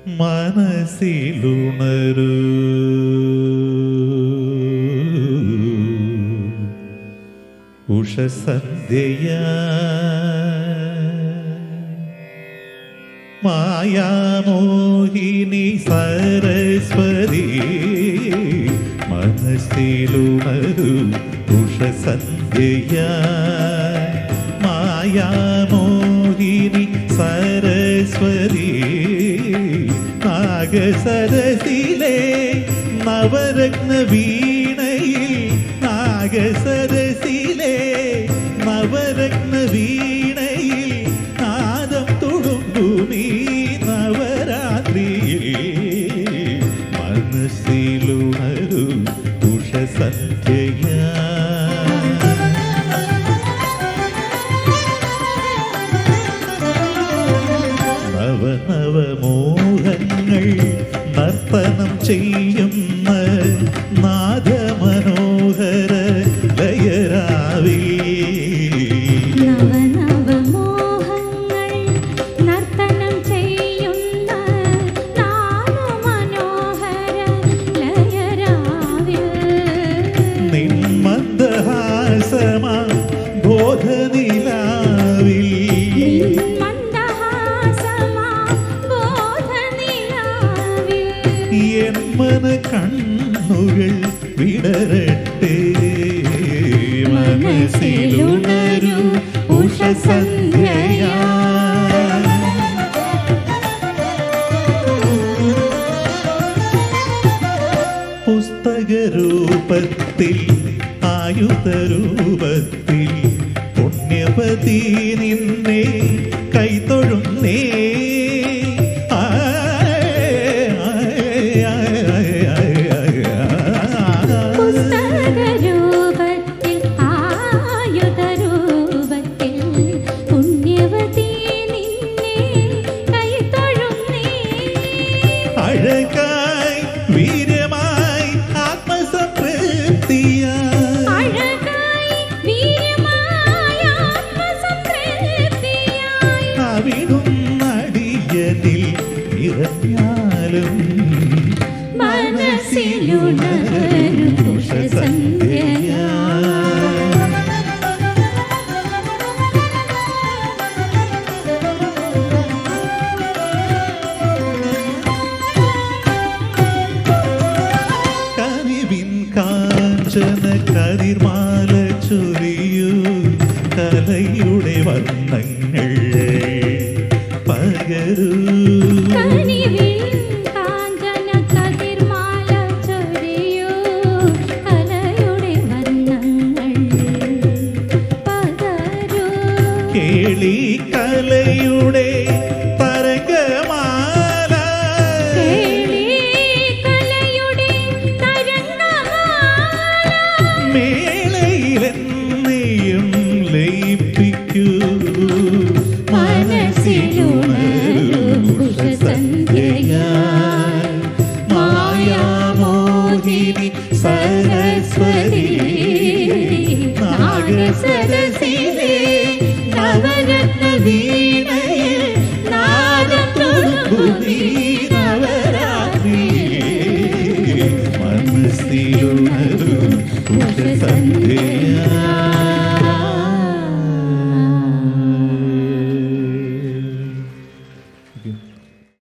മനസ്സിലുണരൂ ഉഷസന്ധ്യയ മായാമോഹിനി സരസ്വതി മനസ്സിലുണരൂ ഉഷസന്ധ്യയ മായാമോഹിനി സരസ്വതി നാഗസരസിലെ നവരത്ന വീണയിൽ നാഗസരസിലെ നവരത്ന വീണയിൽ നാദം തുളുമ്പുമീ നവരാത്രിയിൽ മനസ്സിലുണരു ഉഷസന്ധ്യ നവ നവ മോഹങ്ങൾ നർത്തനം ചെയ്യുന്ന നാദമനോഹര ലയരാവിൽ നവനവമോഹങ്ങൾ നർത്തനം ചെയ്യുന്ന നാദമനോഹര ലയരാവിൽ നിന്മന്ദഹാസമാ ബോധനിലാവിൽ മന്ദഹാസമാ ബോധനിലാവിൽ എൻ മന കണ്ണുകൾ വിടരട്ടെ മനസ്സിലുണരു ഉഷസന്ധ്യയാ പുസ്തകരൂപത്തിൽ ആയുധരൂപത്തിൽ പുണ്യവതി നിന്നെ കൈതൊഴുന്നേ പുസ്തകരൂപത്തിൽ ആയുധരൂപത്തിൽ പുണ്യവതി നിന്നെ കൈതൊഴുന്നേ അഴകായി വീര്യമായി ആത്മസംതൃപ്തിയായി അഴകായി വീര്യമായ ആത്മസംതൃപ്തിയായി അവിടുന്നടിയതിൽ നിറഞ്ഞാലും മനസ്സിലുണരു ഉഷസന്ധ്യയാ കനിവിൻ കാഞ്ചന കരിമാല ചൊരിയൂ കലയുടെ വർണ്ണങ്ങൾ പകരൂ കനിവിൽ കാഞ്ചന കതിർമാല ചൊരിയൂ കലയുടെ വർണ്ണങ്ങൾ പകരൂ കേളി കലയുടെ തരംഗമാല കേളി കലയുടെ തരംഗമാല മേളയിലെന്നെയും ലയിപ്പിക്കൂ മനസ്സിലുണരു ഉഷസന്ധ്യയായി മായാമോഹിനി സരസ്വതി നാഗസരസിലെ നവരത്ന വീണയിൽ നാദം തുളുമ്പുമീ നവരാത്രിയിൽ മനസ്സിലുണരു ഉഷസന്ധ്യയായി